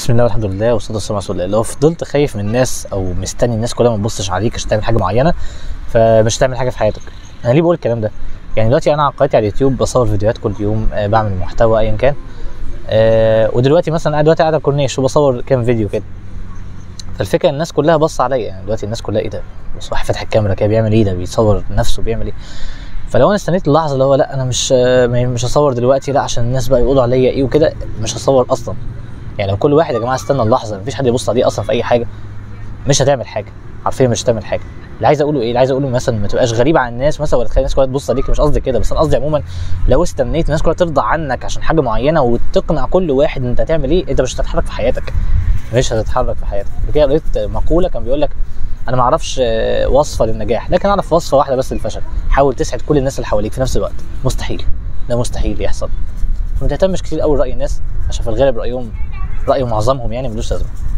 بسم الله والحمد لله والصلاه والسلام على رسول الله لو فضلت خايف من الناس او مستني الناس كلها ما تبصش عليك عشان تعمل حاجه معينه فمش هتعمل حاجه في حياتك انا ليه بقول الكلام ده يعني دلوقتي انا على قناتي على اليوتيوب بصور فيديوهات كل يوم آه، بعمل محتوى ايا كان آه، ودلوقتي مثلا قاعد دلوقتي قاعد على الكورنيش وبصور كام فيديو كده فالفكره ان الناس كلها بص عليا يعني دلوقتي الناس كلها ايه ده بص واحد فاتح الكاميرا كده بيعمل ايه ده بيصور نفسه بيعمل ايه فلو انا استنيت اللحظه اللي هو لا انا مش آه، مش هصور دلوقتي لا عشان الناس بقى يقولوا عليا ايه وكده مش هصور اصلا يعني لو كل واحد يا جماعه استنى اللحظه مفيش حد يبص عليه اصلا في اي حاجه مش هتعمل حاجه حرفيا مش هتعمل حاجه اللي عايز اقوله ايه اللي عايز اقوله مثلا ما تبقاش غريب عن الناس مثلا ولا تخلي الناس كلها تبص عليك مش قصدي كده بس انا قصدي عموما لو استنيت الناس كلها ترضى عنك عشان حاجه معينه وتقنع كل واحد انت هتعمل ايه انت مش هتتحرك في حياتك مش هتتحرك في حياتك كده قريت مقوله كان بيقول لك انا ما اعرفش آه، وصفه للنجاح لكن اعرف وصفه واحده بس للفشل حاول تسعد كل الناس اللي حواليك في نفس الوقت مستحيل ده مستحيل يحصل فما تهتمش كتير قوي راي الناس عشان في الغالب رايهم راي معظمهم يعني ملوش لازمه